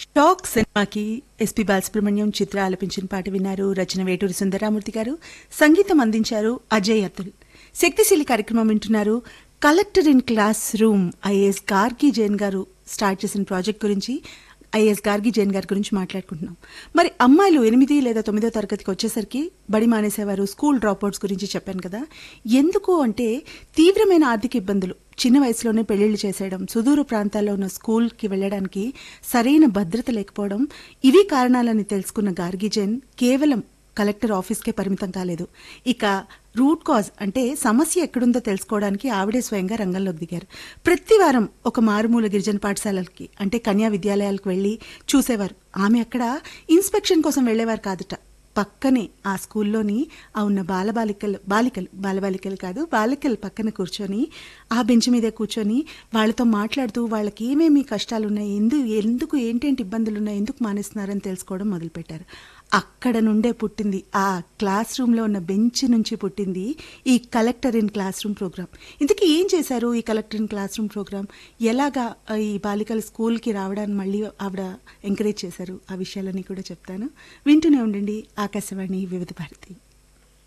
talk సినిమాకి SP Balasubrahmanyam చిత్ర ఆలపించిన పాట విన్నారు రచన వేటూరి సుందరామూర్తి గారు సంగీతం అందించారు అజయ్ అతుల్ శక్తిశీలి కార్యక్రమం వింటున్నారు collector in classroom IAS Gargi Jain గారు స్టార్ట్ చేసిన ప్రాజెక్ట్ గురించి ఐఏఎస్ గార్గి జైన్ గారి గురించి మాట్లాడుకుంటున్నాం మరి అమ్మాయిలు ఎనిమిది లేదా తొమ్మిదో తరగతికి వచ్చేసరికి బడి మానేసేవారు స్కూల్ డ్రాప్అవుట్స్ గురించి చెప్పాను కదా ఎందుకు అంటే తీవ్రమైన ఆర్థిక ఇబ్బందులు చిన్న వయసులోనే పెళ్లిళ్ళు చేసేయడం సుదూర ప్రాంతాల్లో ఉన్న స్కూల్కి వెళ్ళడానికి సరైన భద్రత లేకపోవడం ఇవి కారణాలని తెలుసుకున్న గార్గి జైన్ కేవలం కలెక్టర్ ఆఫీస్కే పరిమితం కాలేదు ఇక రూట్ కాజ్ అంటే సమస్య ఎక్కడుందో తెలుసుకోవడానికి ఆవిడే స్వయంగా రంగంలోకి దిగారు ప్రతి వారం ఒక మారుమూల గిరిజన పాఠశాలలకి అంటే కన్యా విద్యాలయాలకు వెళ్ళి చూసేవారు ఆమె అక్కడ ఇన్స్పెక్షన్ కోసం వెళ్ళేవారు కాదుట పక్కనే ఆ స్కూల్లోని ఆ ఉన్న బాలబాలికలు బాలికలు బాలబాలికలు కాదు బాలికలు పక్కన కూర్చొని ఆ బెంచ్ మీద కూర్చొని వాళ్ళతో మాట్లాడుతూ వాళ్ళకి ఏమేమి కష్టాలు ఉన్నాయి ఎందుకు ఎందుకు ఏంటేంటి ఇబ్బందులు ఉన్నాయి ఎందుకు మానేస్తున్నారని తెలుసుకోవడం మొదలుపెట్టారు అక్కడ నుండే పుట్టింది ఆ క్లాస్ రూమ్లో ఉన్న బెంచ్ నుంచి పుట్టింది ఈ collector in classroom program ఇంతకీ ఏం చేశారు ఈ collector in classroom program ఎలాగా ఆ, ఈ బాలికలు స్కూల్కి రావడానికి మళ్ళీ ఆవిడ ఎంకరేజ్ చేశారు ఆ విషయాలన్నీ కూడా చెప్తాను వింటూనే ఉండండి ఆకాశవాణి వివిధ భారతి